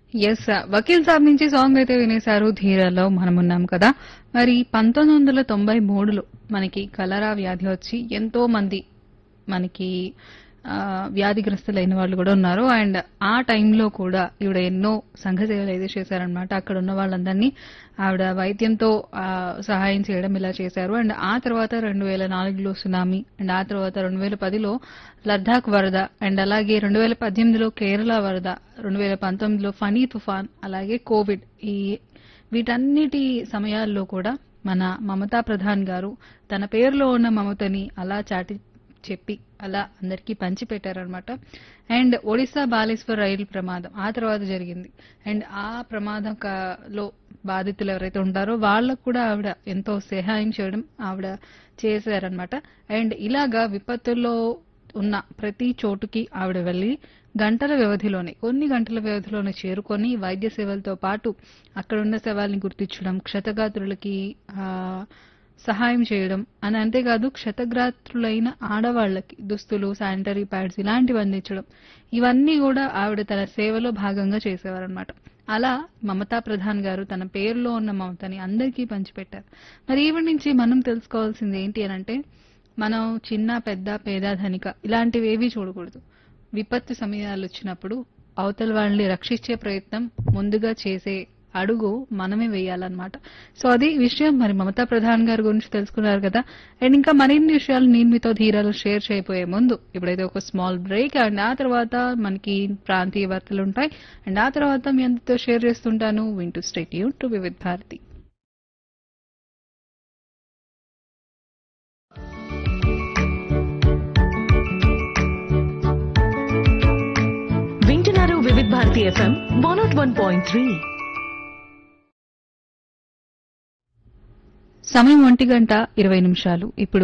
yes Vakeel సాబ్ నుంచి song అయితే వినేశారు ధీరలో మనమున్నాం కదా మరి పంతొమ్మిది వందల తొంభై మూడులో మనకి కలరా వ్యాధి వచ్చి ఎంతో మంది మనకి ఆ, వ్యాధిగ్రస్తులైన వాళ్ళు కూడా ఉన్నారు అండ్ ఆ టైంలో కూడా ఈవిడ ఎన్నో సంఘ సేవలు అయితే చేశారనమాట అక్కడ ఉన్న వాళ్ళందరినీ ఆవిడ వైద్యంతో ఆ, సహాయం చేయడం ఇలా చేశారు అండ్ ఆ తర్వాత రెండు వేల నాలుగులో సునామీ అండ్ ఆ తర్వాత రెండు వేల పదిలో లద్దాఖ్ వరద అండ్ అలాగే రెండు వేల పద్దెనిమిదిలో కేరళ వరద రెండు వేల పంతొమ్మిదిలో ఫనీ తుఫాన్ అలాగే కోవిడ్ ఈ వీటన్నిటి సమయాల్లో కూడా మన మమతా ప్రధాన్ గారు తన పేరులో ఉన్న మమతని అలా చాటి చెప్పి అలా అందరికీ పంచిపెట్టారనమాట అండ్ ఒడిశా బాలేశ్వర్ రైలు ప్రమాదం ఆ తర్వాత జరిగింది అండ్ ఆ ప్రమాదం క- లో బాధితులు ఎవరైతే ఉంటారో వాళ్ళకు కూడా ఆవిడ ఎంతో సహాయం చేయడం ఆవిడ చేశారనమాట అండ్ ఇలాగా విపత్తుల్లో ఉన్న ప్రతి చోటుకి ఆవిడ వెళ్లి గంటల వ్యవధిలోనే కొన్ని గంటల వ్యవధిలోనే చేరుకొని వైద్య సేవలతో పాటు అక్కడున్న శవాల్ని గుర్తించడం క్షతగాత్రులకి ఆ, సహాయం చేయడం అని అంతేకాదు క్షతగాత్రులైన ఆడవాళ్లకి దుస్తులు శానిటరీ ప్యాడ్స్ ఇలాంటివి అందించడం ఇవన్నీ కూడా ఆవిడ తన సేవలో భాగంగా చేసేవారనమాట అలా మమతా ప్రధాన్ గారు తన పేరులో ఉన్న మమతని అందరికీ పంచిపెట్టారు మరి ఈవిడ నుంచి మనం తెలుసుకోవాల్సింది ఏంటి అని అంటే మనం చిన్న పెద్ద పేద ధనిక ఇలాంటివి ఏవీ చూడకూడదు విపత్తు సమయాలు వచ్చినప్పుడు అవతల వాళ్ళని రక్షించే ప్రయత్నం ముందుగా చేసే అడుగు మనమే వేయాలన్నమాట సో అది విషయం మరి మమతా ప్రధాన్ గారి గురించి తెలుసుకున్నారు కదా అండ్ ఇంకా మరిన్ని విషయాలు నేను మీతో ధీరాలు షేర్ చేయబోయే ముందు ఇప్పుడైతే ఒక స్మాల్ బ్రేక్ అండ్ ఆ తర్వాత మనకి ప్రాంతీయ వార్తలు ఉంటాయి అండ్ ఆ తర్వాత మీ అందరితో షేర్ చేస్తుంటాను వింటూ స్టేట్ యూ టు విత్ భారతి వింటున్నారు Vividh Bharati FM one naught one point three సమయం ఒంటి గంట ఇరవై నిమిషాలు ఇప్పుడు